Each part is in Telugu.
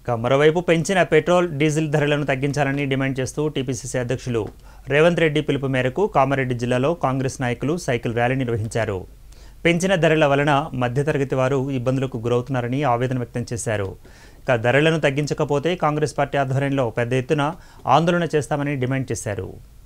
ఇక మరోవైపు పెంచిన పెట్రోల్ డీజిల్ ధరలను తగ్గించాలని డిమాండ్ చేస్తూ టీపీసీసీ అధ్యక్షులు రేవంత్ రెడ్డి పిలుపు మేరకు కామారెడ్డి జిల్లాలో కాంగ్రెస్ నాయకులు సైకిల్ ర్యాలీ నిర్వహించారు పెంచిన ధరల వలన మధ్యతరగతి వారు ఇబ్బందులకు గురవుతున్నారని ఆవేదన వ్యక్తం చేశారు ఇక ధరలను తగ్గించకపోతే కాంగ్రెస్ పార్టీ ఆధ్వర్యంలో పెద్ద ఎత్తున ఆందోళన చేస్తామని డిమాండ్ చేశారు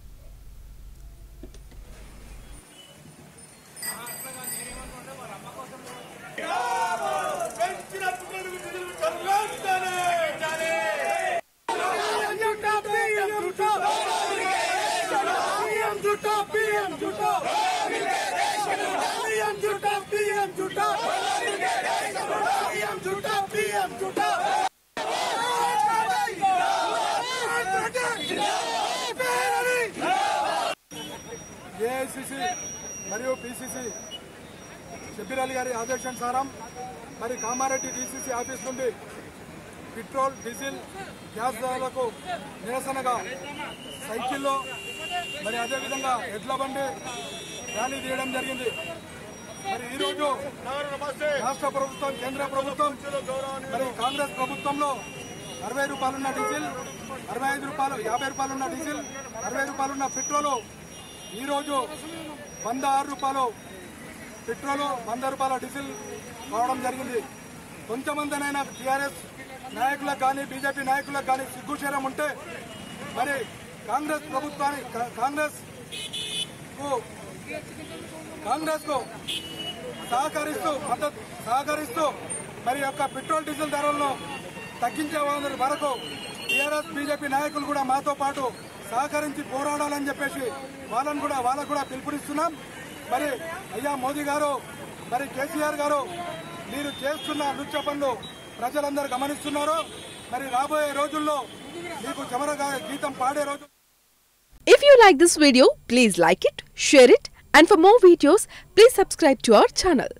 ఏఐసిసి మరియు పిసిసి షబ్బీర్ అలీ గారి ఆదేశానుసారం మరి కామారెడ్డి డిసిసి ఆఫీస్ నుండి పెట్రోల్ డీజిల్ గ్యాస్ ధరలకు నిరసనగా సైకిల్లో మరి అదేవిధంగా ఎడ్ల బండి ర్యాలీ తీయడం జరిగింది మరి ఈరోజు రాష్ట్ర ప్రభుత్వం కేంద్ర ప్రభుత్వం మరి కాంగ్రెస్ ప్రభుత్వంలో అరవై రూపాయలున్న డీజిల్ అరవై ఐదు రూపాయలు యాభై రూపాయలున్న డీజిల్ అరవై రూపాయలున్న పెట్రోలు ఈరోజు వంద ఆరు రూపాయలు పెట్రోలు వంద రూపాయల డీజిల్ కావడం జరిగింది కొంతమందినైనా టీఆర్ఎస్ నాయకులకు కానీ బీజేపీ నాయకులకు కానీ సిగ్గుశరం ఉంటే మరి కాంగ్రెస్ ప్రభుత్వానికి కా- కాంగ్రెస్ కు కాంగ్రెస్ కు సహకరిస్తూ మద్దతు సహకరిస్తూ మరి యొక్క పెట్రోల్ డీజిల్ ధరలను తగ్గించే వాళ్ళ వరకు టీఆర్ఎస్ బీజేపీ నాయకులు కూడా మాతో పాటు సహకరించి పోరాడాలని చెప్పేసి వాళ్ళని కూడా వాళ్ళకు కూడా పిలుపునిస్తున్నాం మరి అయ్యా మోదీ గారు మరి కేసీఆర్ గారు మీరు చేస్తున్న నృత్య పనులు ప్రజలందరూ గమనిస్తున్నారు మరి రాబోయే రోజుల్లో మీకు చమర గీతం పాడే రోజు If you like this video, please like it, share it, and for more videos, please subscribe to our channel.